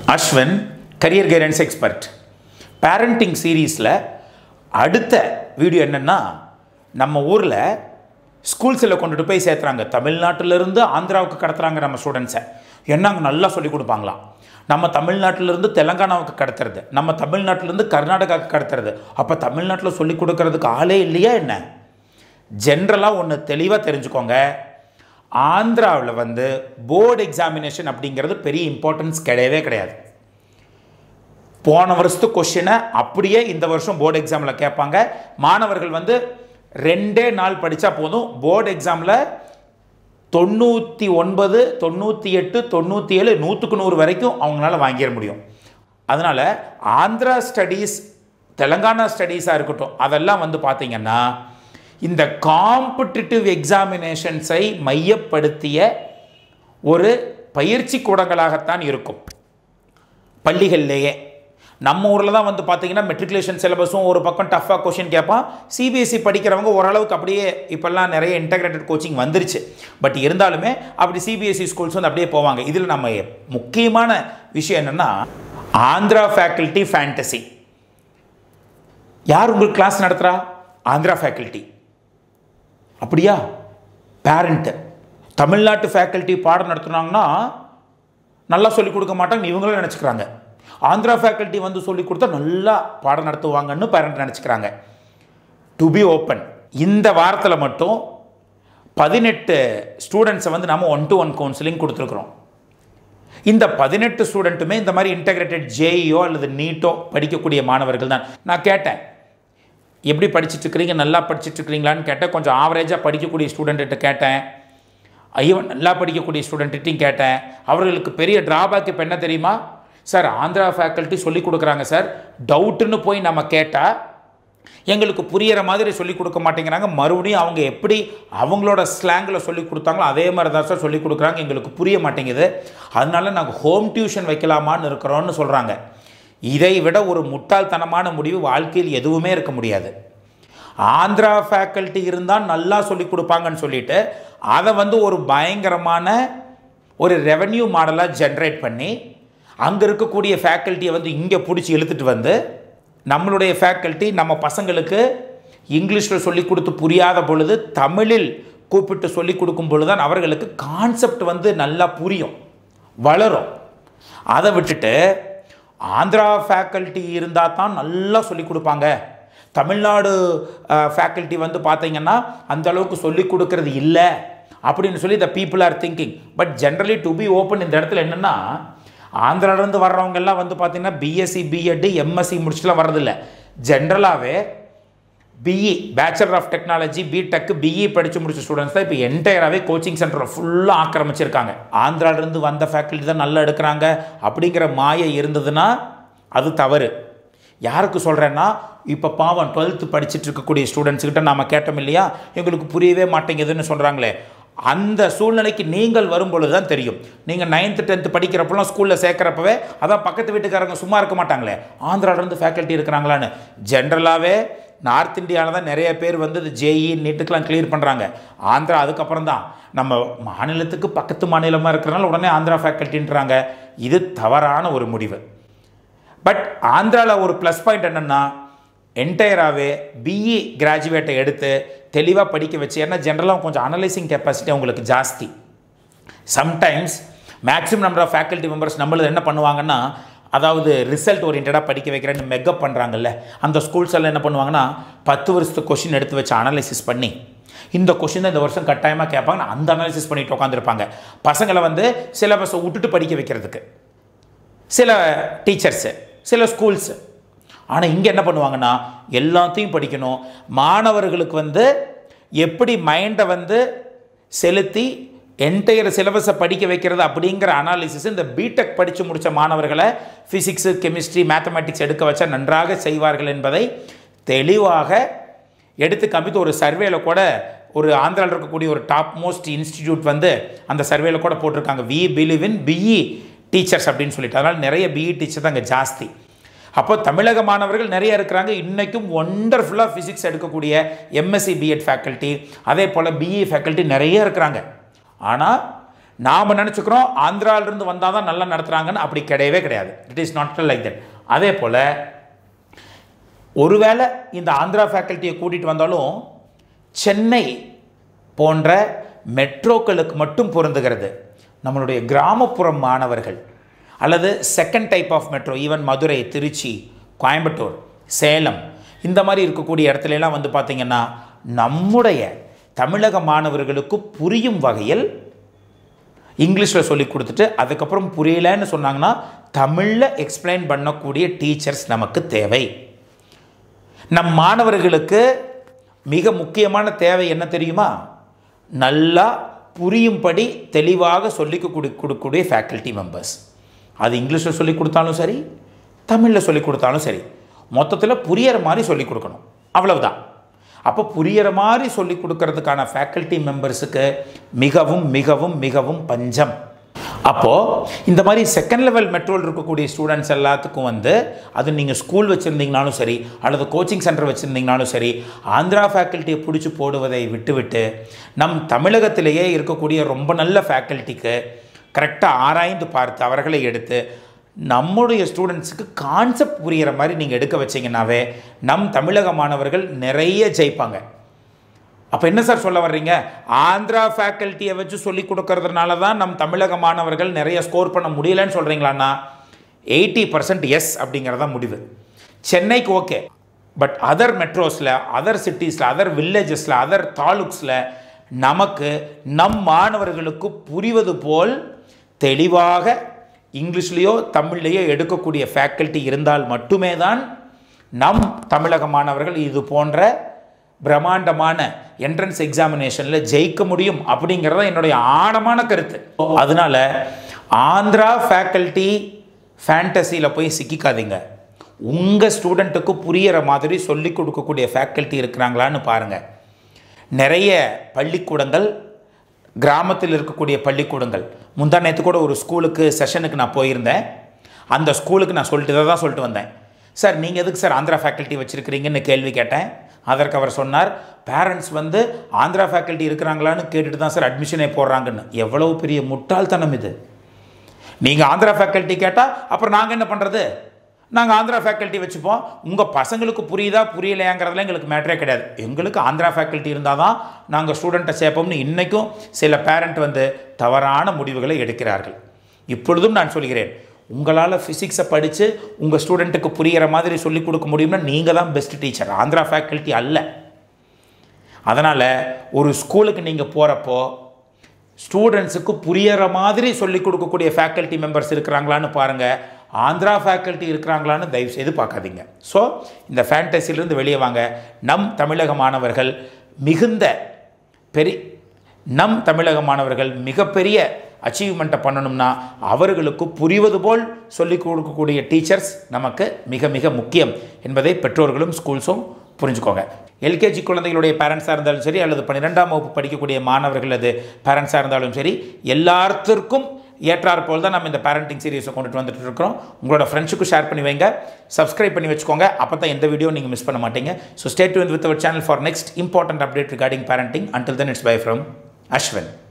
அஸ்வன் career guidance expert parenting சீரீஸில் அடுத்த video என்னென்னா நம்ம ஊரில் ஸ்கூல்ஸில் கொண்டுட்டு போய் சேர்த்துறாங்க தமிழ்நாட்டிலிருந்து ஆந்திராவுக்கு கடத்துறாங்க நம்ம ஸ்டூடெண்ட்ஸை என்ன அங்கே நல்லா சொல்லி கொடுப்பாங்களாம் நம்ம தமிழ்நாட்டிலிருந்து தெலங்கானாவுக்கு கடத்துறது நம்ம தமிழ்நாட்டிலேருந்து கர்நாடகாவுக்கு கடத்துறது அப்போ தமிழ்நாட்டில் சொல்லி கொடுக்கறதுக்கு ஆளே இல்லையா என்ன ஜென்ரலாக ஒன்று தெளிவாக தெரிஞ்சுக்கோங்க ஆந்திராவில் வந்து போர்டு எக்ஸாமினேஷன் அப்படிங்கிறது பெரிய இம்பார்ட்டன்ஸ் கிடையவே கிடையாது போன வருஷத்து கொஷினை அப்படியே இந்த வருஷம் போர்டு எக்ஸாமில் கேட்பாங்க மாணவர்கள் வந்து ரெண்டே நாள் படித்தா போதும் போர்டு எக்ஸாமில் தொண்ணூற்றி ஒன்பது தொண்ணூற்றி எட்டு தொண்ணூற்றி ஏழு நூற்றுக்கு நூறு வரைக்கும் அவங்களால வாங்கிட முடியும் அதனால் ஆந்திரா ஸ்டடீஸ் தெலங்கானா ஸ்டடீஸாக இருக்கட்டும் அதெல்லாம் வந்து பார்த்திங்கன்னா இந்த காம்படிட்டிவ் எக்ஸாமினேஷன்ஸை மையப்படுத்திய ஒரு பயிற்சி கூடங்களாகத்தான் இருக்கும் பள்ளிகள்லேயே நம்ம ஊரில் தான் வந்து பார்த்தீங்கன்னா மெட்ரிகுலேஷன் சிலபஸும் ஒரு பக்கம் டஃப்பாக கொஷின் கேட்பான் சிபிஎஸ்சி படிக்கிறவங்க ஓரளவுக்கு அப்படியே இப்போல்லாம் நிறைய இன்டகிரேட்டட் கோச்சிங் வந்துருச்சு பட் இருந்தாலுமே அப்படி சிபிஎஸ்சி ஸ்கூல்ஸ் வந்து அப்படியே போவாங்க இதில் நம்ம முக்கியமான விஷயம் என்னென்னா ஆந்திரா ஃபேக்கல்ட்டி ஃபேண்டசி யார் உங்களுக்கு கிளாஸ் நடத்துகிறா ஆந்திரா ஃபேக்கல்ட்டி அப்படியா பேரண்ட்டு தமிழ்நாட்டு ஃபேக்கல்ட்டி பாடம் நடத்துனாங்கன்னா நல்லா சொல்லிக் கொடுக்க மாட்டாங்க இவங்களும் நினச்சிக்கிறாங்க ஆந்திரா ஃபேக்கல்ட்டி வந்து சொல்லி கொடுத்தா நல்லா பாடம் நடத்துவாங்கன்னு பேரண்ட் நினச்சிக்கிறாங்க டு பி ஓப்பன் இந்த வாரத்தில் மட்டும் பதினெட்டு ஸ்டூடெண்ட்ஸை வந்து நம்ம ஒன் டு ஒன் கவுன்சிலிங் கொடுத்துருக்குறோம் இந்த பதினெட்டு ஸ்டூடெண்ட்டுமே இந்த மாதிரி இன்டகிரேட்டட் ஜேஇஓ அல்லது நீட்டோ படிக்கக்கூடிய மாணவர்கள் தான் நான் கேட்டேன் எப்படி படிச்சுட்டு இருக்கிறீங்க நல்லா படிச்சுட்டு இருக்கிறீங்களான்னு கேட்டேன் கொஞ்சம் ஆவரேஜாக படிக்கக்கூடிய ஸ்டூடெண்ட்டு கேட்டேன் ஐயோ நல்லா படிக்கக்கூடிய ஸ்டூடெண்ட்டையும் கேட்டேன் அவர்களுக்கு பெரிய ட்ராபேக் இப்போ என்ன தெரியுமா சார் ஆந்திரா ஃபேக்கல்ட்டி சொல்லி கொடுக்குறாங்க சார் டவுட்டுன்னு போய் நம்ம கேட்டால் எங்களுக்கு புரியிற மாதிரி சொல்லி கொடுக்க மாட்டேங்கிறாங்க மறுபடியும் அவங்க எப்படி அவங்களோட ஸ்லாங்கில் சொல்லி கொடுத்தாங்களோ அதே மாதிரி தான் சார் சொல்லி கொடுக்குறாங்க எங்களுக்கு புரிய மாட்டேங்குது அதனால நாங்கள் ஹோம் டியூஷன் வைக்கலாமான்னு இருக்கிறோன்னு சொல்கிறாங்க இதை விட ஒரு முட்டாள்தனமான முடிவு வாழ்க்கையில் எதுவுமே இருக்க முடியாது ஆந்திரா ஃபேக்கல்ட்டி இருந்தால் நல்லா சொல்லி கொடுப்பாங்கன்னு சொல்லிட்டு அதை வந்து ஒரு பயங்கரமான ஒரு ரெவன்யூ மாடலாக ஜென்ரேட் பண்ணி அங்கே இருக்கக்கூடிய ஃபேக்கல்ட்டியை வந்து இங்கே பிடிச்சி இழுத்துட்டு வந்து நம்மளுடைய ஃபேக்கல்ட்டி நம்ம பசங்களுக்கு இங்கிலீஷில் சொல்லி கொடுத்து புரியாத பொழுது தமிழில் கூப்பிட்டு சொல்லி கொடுக்கும் பொழுது தான் அவர்களுக்கு கான்செப்ட் வந்து நல்லா புரியும் வளரும் அதை விட்டுட்டு ஆந்திரா ஃபேக்கல்ட்டி இருந்தால் தான் நல்லா சொல்லி கொடுப்பாங்க தமிழ்நாடு ஃபேக்கல்ட்டி வந்து பார்த்தீங்கன்னா அந்த அளவுக்கு சொல்லி கொடுக்கறது இல்லை அப்படின்னு சொல்லி the people are thinking but generally to be open இந்த இடத்துல என்னென்னா ஆந்திராவிலேருந்து வர்றவங்க எல்லாம் வந்து பார்த்தீங்கன்னா பிஎஸ்சி பிஎட்டு எம்எஸ்சி முடிச்சுலாம் வர்றதில்ல ஜென்ரலாகவே BE bachelor of technology BTech BE படித்து முடிச்ச ஸ்டூடெண்ட்ஸ் தான் இப்போ என்டையராகவே கோச்சிங் சென்டரை ஃபுல்லாக ஆக்கிரமிச்சிருக்காங்க ஆந்திராவிலேருந்து வந்த ஃபேக்கல்ட்டி தான் நல்லா எடுக்கிறாங்க அப்படிங்கிற மாயை இருந்ததுன்னா அது தவறு யாருக்கு சொல்கிறேன்னா இப்போ பாவம் டுவெல்த்து படிச்சுட்டு இருக்கக்கூடிய ஸ்டூடெண்ட்ஸுக்கிட்ட நாம் கேட்டோம் இல்லையா எங்களுக்கு புரியவே மாட்டேங்குதுன்னு சொல்கிறாங்களே அந்த சூழ்நிலைக்கு நீங்கள் வரும்பொழுது தான் தெரியும் நீங்கள் நைன்த்து டென்த்து படிக்கிறப்பெல்லாம் ஸ்கூலில் சேர்க்குறப்பவே அதான் பக்கத்து வீட்டுக்காரங்க சும்மா இருக்க மாட்டாங்களே ஆந்திராவிலேருந்து ஃபேக்கல்ட்டி இருக்கிறாங்களான்னு ஜென்ரலாகவே நார்த் இந்தியாவில் தான் நிறைய பேர் வந்து இது ஜேஇ நீட்டுக்கெலாம் கிளியர் பண்ணுறாங்க ஆந்திரா அதுக்கப்புறம் தான் நம்ம மாநிலத்துக்கு பக்கத்து மாநிலமாக இருக்கிறனால உடனே ஆந்திரா ஃபேக்கல்ட்டின்றாங்க இது தவறான ஒரு முடிவு பட் ஆந்திராவில் ஒரு ப்ளஸ் பாயிண்ட் என்னென்னா என்டையராகவே பிஇ கிராஜுவேட்டை எடுத்து தெளிவாக படிக்க வச்சு ஏன்னா ஜென்ரலாக கொஞ்சம் அனலைசிங் கெப்பாசிட்டி அவங்களுக்கு ஜாஸ்தி sometimes maximum number of faculty members நம்மளது என்ன பண்ணுவாங்கன்னா அதாவது ரிசல்ட் ஓரியன்டாக படிக்க வைக்கிறேன்னு மெக்கப் பண்ணுறாங்கல்ல அந்த ஸ்கூல்ஸ் எல்லாம் என்ன பண்ணுவாங்கன்னா பத்து வருஷத்து கொஷின் எடுத்து வச்சு அனலைசிஸ் பண்ணி இந்த கொஷின் தான் இந்த வருஷம் கட்டாயமாக கேட்பாங்க அந்த அனாலிசிஸ் பண்ணிட்டு உட்காந்துருப்பாங்க பசங்களை வந்து சிலபஸை விட்டுட்டு படிக்க வைக்கிறதுக்கு சில டீச்சர்ஸு சில ஸ்கூல்ஸு ஆனால் இங்கே என்ன பண்ணுவாங்கன்னா எல்லாத்தையும் படிக்கணும் மாணவர்களுக்கு வந்து எப்படி மைண்டை வந்து செலுத்தி என்டையர் சிலபஸை படிக்க வைக்கிறது அப்படிங்கிற அனாலிசிஸ் இந்த பிடெக் படித்து முடித்த மாணவர்களை ஃபிசிக்ஸு கெமிஸ்ட்ரி மேத்தமேட்டிக்ஸ் எடுக்க வச்சா நன்றாக செய்வார்கள் என்பதை தெளிவாக எடுத்து காமித்து ஒரு சர்வேல கூட ஒரு ஆந்திராவில் இருக்கக்கூடிய ஒரு டாப் மோஸ்ட் இன்ஸ்டிடியூட் வந்து அந்த சர்வேல கூட போட்டிருக்காங்க we believe in BE teachers அப்படின்னு சொல்லிட்டு அதனால் நிறைய பிஇ டீச்சர் தான் அங்கே ஜாஸ்தி அப்போ தமிழக மாணவர்கள் நிறைய இருக்கிறாங்க இன்றைக்கும் ஒண்டர்ஃபுல்லாக ஃபிசிக்ஸ் எடுக்கக்கூடிய எம்எஸ்சி பிஎட் ஃபேக்கல்ட்டி அதே போல் பிஇ ஃபேக்கல்ட்டி நிறைய இருக்கிறாங்க ஆனால் நாம் நினச்சிக்கிறோம் ஆந்திராவிலிருந்து வந்தால் தான் நல்லா நடத்துகிறாங்கன்னு அப்படி கிடையவே கிடையாது it is not like that அதே போல் ஒருவேளை இந்த ஆந்திரா ஃபேக்கல்ட்டியை கூட்டிகிட்டு வந்தாலும் சென்னை போன்ற மெட்ரோக்களுக்கு மட்டும் பொருந்துகிறது நம்மளுடைய கிராமப்புற மாணவர்கள் அல்லது second type of metro even Madurai Trichy Coimbatore Salem இந்த மாதிரி இருக்கக்கூடிய இடத்துல எல்லாம் வந்து பார்த்திங்கன்னா நம்முடைய தமிழக மாணவர்களுக்கு புரியும் வகையில் இங்கிலீஷில் சொல்லி கொடுத்துட்டு அதுக்கப்புறம் புரியலன்னு சொன்னாங்கன்னா தமிழில் எக்ஸ்பிளைன் பண்ணக்கூடிய டீச்சர்ஸ் நமக்கு தேவை நம் மாணவர்களுக்கு மிக முக்கியமான தேவை என்ன தெரியுமா நல்லா புரியும்படி தெளிவாக சொல்லி கொடு கொடுக்கக்கூடிய ஃபேக்கல்ட்டி மெம்பர்ஸ் அது இங்கிலீஷில் சொல்லி கொடுத்தாலும் சரி தமிழில் சொல்லி கொடுத்தாலும் சரி மொத்தத்தில் புரியற மாதிரி சொல்லி கொடுக்கணும் அவ்வளவுதான் அப்போ புரியற மாதிரி சொல்லி கொடுக்கறதுக்கான ஃபேக்கல்ட்டி மெம்பர்ஸுக்கு மிகவும் மிகவும் மிகவும் பஞ்சம் அப்போது இந்த மாதிரி செகண்ட் லெவல் மெட்ரோல் இருக்கக்கூடிய ஸ்டூடெண்ட்ஸ் எல்லாத்துக்கும் வந்து அது நீங்கள் ஸ்கூல் வச்சுருந்தீங்கனாலும் சரி அல்லது கோச்சிங் சென்டர் வச்சுருந்தீங்கனாலும் சரி ஆந்திரா ஃபேக்கல்ட்டியை பிடிச்சி போடுவதை விட்டுவிட்டு நம் தமிழகத்திலேயே இருக்கக்கூடிய ரொம்ப நல்ல ஃபேக்கல்ட்டிக்கு கரெக்டாக ஆராய்ந்து பார்த்து அவர்களை எடுத்து நம்முடைய ஸ்டூடெண்ட்ஸுக்கு கான்செப்ட் புரிகிற மாதிரி நீங்கள் எடுக்க வச்சிங்கன்னாவே நம் தமிழக மாணவர்கள் நிறைய ஜெயிப்பாங்க அப்போ என்ன சார் சொல்ல வர்றீங்க ஆந்திரா ஃபேக்கல்ட்டியை வச்சு சொல்லி கொடுக்கறதுனால தான் நம் தமிழக மாணவர்கள் நிறைய ஸ்கோர் பண்ண முடியலன்னு சொல்கிறீங்களாண்ணா எயிட்டி பர்சன்ட் எஸ் அப்படிங்கிறதான் முடிவு சென்னைக்கு ஓகே பட் அதர் மெட்ரோஸில் அதர் சிட்டிஸில் அதர் வில்லேஜஸில் அதர் தாலுக்ஸில் நமக்கு நம் மாணவர்களுக்கு புரிவது போல் தெளிவாக இங்கிலீஷ்லேயோ தமிழ்லேயோ எடுக்கக்கூடிய ஃபேக்கல்ட்டி இருந்தால் மட்டுமே தான் நம் தமிழக மாணவர்கள் இது போன்ற பிரம்மாண்டமான என்ட்ரன்ஸ் எக்ஸாமினேஷனில் ஜெயிக்க முடியும் அப்படிங்கிறத என்னுடைய ஆழமான கருத்து அதனால ஆந்திரா ஃபேக்கல்ட்டி ஃபேண்டசியில் போய் சிக்கிக்காதீங்க உங்கள் ஸ்டூடெண்ட்டுக்கு புரியிற மாதிரி சொல்லி கொடுக்கக்கூடிய ஃபேக்கல்ட்டி இருக்கிறாங்களான்னு பாருங்கள் நிறைய பள்ளிக்கூடங்கள் கிராமத்தில் இருக்கக்கூடிய பள்ளிக்கூடங்கள் முந்தா நேற்று கூட ஒரு ஸ்கூலுக்கு செஷனுக்கு நான் போயிருந்தேன் அந்த ஸ்கூலுக்கு நான் சொல்லிட்டு இதை தான் சொல்லிட்டு வந்தேன் சார் நீங்கள் எதுக்கு சார் ஆந்திரா ஃபேக்கல்ட்டி வச்சுருக்கிறீங்கன்னு கேள்வி கேட்டேன் அதற்கு அவர் சொன்னார் பேரண்ட்ஸ் வந்து ஆந்திரா ஃபேக்கல்ட்டி இருக்கிறாங்களான்னு கேட்டுட்டு தான் சார் அட்மிஷனே போடுறாங்கன்னு எவ்வளவு பெரிய முட்டாள்தனம் இது நீங்கள் ஆந்திரா ஃபேக்கல்ட்டி கேட்டால் அப்புறம் நாங்கள் என்ன பண்ணுறது நாங்கள் ஆந்திரா ஃபேக்கல்ட்டி வச்சுப்போம் உங்கள் பசங்களுக்கு புரியுதா புரியலையாங்கிறதுல எங்களுக்கு மேட்டரே கிடையாது எங்களுக்கு ஆந்திரா ஃபேக்கல்ட்டி இருந்தால் தான் நாங்கள் ஸ்டூடெண்ட்டை சேர்ப்போம்னு இன்றைக்கும் சில பேரண்ட் வந்து தவறான முடிவுகளை எடுக்கிறார்கள் இப்பொழுதும் நான் சொல்கிறேன் உங்களால் ஃபிசிக்ஸை படித்து உங்கள் ஸ்டூடெண்ட்டுக்கு புரிகிற மாதிரி சொல்லிக் கொடுக்க முடியும்னா நீங்கள் தான் பெஸ்ட் டீச்சர் ஆந்திரா ஃபேக்கல்ட்டி அல்ல அதனால் ஒரு ஸ்கூலுக்கு நீங்கள் போகிறப்போ ஸ்டூடெண்ட்ஸுக்கு புரியற மாதிரி சொல்லிக் கொடுக்கக்கூடிய ஃபேக்கல்ட்டி மெம்பர்ஸ் இருக்கிறாங்களான்னு பாருங்கள் ஆந்திரா ஃபேக்கல்ட்டி இருக்கிறாங்களான்னு தயவு செய்து பார்க்காதீங்க ஸோ இந்த ஃபேண்டசிலிருந்து வெளியே வாங்க நம் தமிழக மாணவர்கள் மிகுந்த பெரி நம் தமிழக மாணவர்கள் மிகப்பெரிய அச்சீவ்மெண்ட்டை பண்ணணும்னா அவர்களுக்கு புரிவது போல் சொல்லிக் கொடுக்கக்கூடிய டீச்சர்ஸ் நமக்கு மிக மிக முக்கியம் என்பதை பெற்றோர்களும் ஸ்கூல்ஸும் புரிஞ்சுக்கோங்க எல்கேஜி குழந்தைகளுடைய பேரண்ட்ஸாக இருந்தாலும் சரி அல்லது பன்னிரெண்டாம் வகுப்பு படிக்கக்கூடிய மாணவர்கள் அது பேரண்ட்ஸாக இருந்தாலும் சரி எல்லாத்திற்கும் ஏற்றாற் போல் தான் நம்ம இந்த பேரண்டிங் சீரிஸை கொண்டுட்டு வந்துட்டு இருக்கிறோம் உங்களோட ஃப்ரெண்ட்ஸுக்கு ஷேர் பண்ணி வைங்க சப்ஸ்கிரைப் பண்ணி வச்சுக்கோங்க அப்போ தான் எந்த வீடியோ நீங்கள் மிஸ் பண்ண மாட்டீங்க so stay with our channel for next important update regarding parenting until then it's bye from Ashwin